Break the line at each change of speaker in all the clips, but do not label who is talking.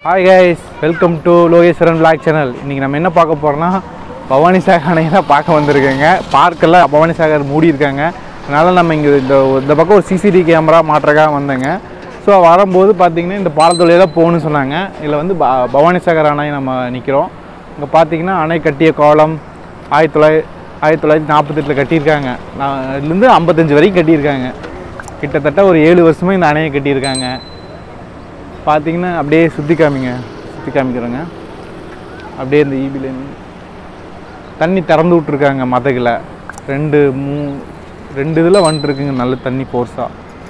hi guys welcome to Lokeswaran vlog channel இன்றைக்கி நம்ம என்ன பார்க்க போகிறோம்னா பவானி சாகர் அணையை தான் பார்க்க வந்திருக்கேங்க பார்க்கெல்லாம் பவானி சாகர் மூடி இருக்காங்க அதனால் நம்ம இங்கே இந்த இந்த பக்கம் ஒரு சிசிடிவி கேமரா மாட்டுறக்காக வந்தேங்க ஸோ வரும்போது பார்த்தீங்கன்னா இந்த பாலத்தொழிலே தான் போகணும்னு சொன்னாங்க இதில் வந்து ப பவானி சாகர் அணை நம்ம நிற்கிறோம் இங்கே பார்த்தீங்கன்னா அணை கட்டிய காலம் ஆயிரத்தி தொள்ளாயிரத்தி ஆயிரத்தி தொள்ளாயிரத்தி நாற்பத்தெட்டில் கட்டியிருக்காங்க நான் இதுலேருந்து ஐம்பத்தஞ்சு வரைக்கும் கட்டியிருக்காங்க கிட்டத்தட்ட ஒரு ஏழு வருஷமாக இந்த அணையை கட்டியிருக்காங்க பார்த்தீங்கன்னா அப்படியே சுற்றி காமிங்க சுற்றி காமிக்கிறோங்க அப்படியே இந்த ஈபில தண்ணி திறந்து விட்ருக்காங்க மதகில் ரெண்டு மூ ரெண்டு இதில் வந்துருக்குங்க நல்ல தண்ணி ஃபோர்ஸாக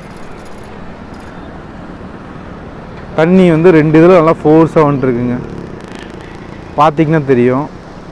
தண்ணி வந்து ரெண்டு இதில் நல்லா ஃபோர்ஸாக வந்துருக்குங்க பார்த்தீங்கன்னா தெரியும்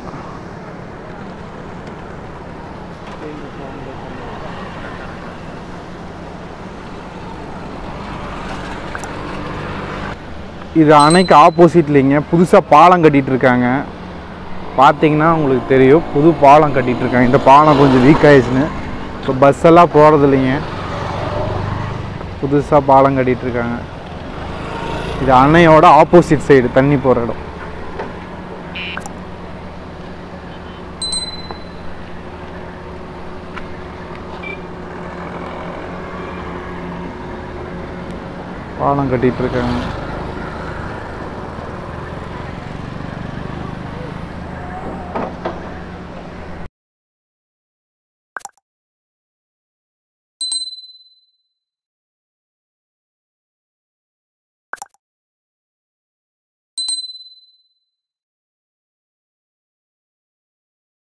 இது அணைக்கு ஆப்போசிட்லிங்க புதுசாக பாலம் கட்டிட்டு இருக்காங்க பார்த்தீங்கன்னா உங்களுக்கு தெரியும் புது பாலம் கட்டிட்டு இருக்காங்க இந்த பாலம் கொஞ்சம் வீக் ஆயிடுச்சுன்னு இப்போ பஸ் எல்லாம் போகிறது இல்லைங்க புதுசாக பாலம் கட்டிட்டு இருக்காங்க இது அணையோட ஆப்போசிட் சைடு தண்ணி போகிற இடம் பாலம் கட்டிட்டு இருக்காங்க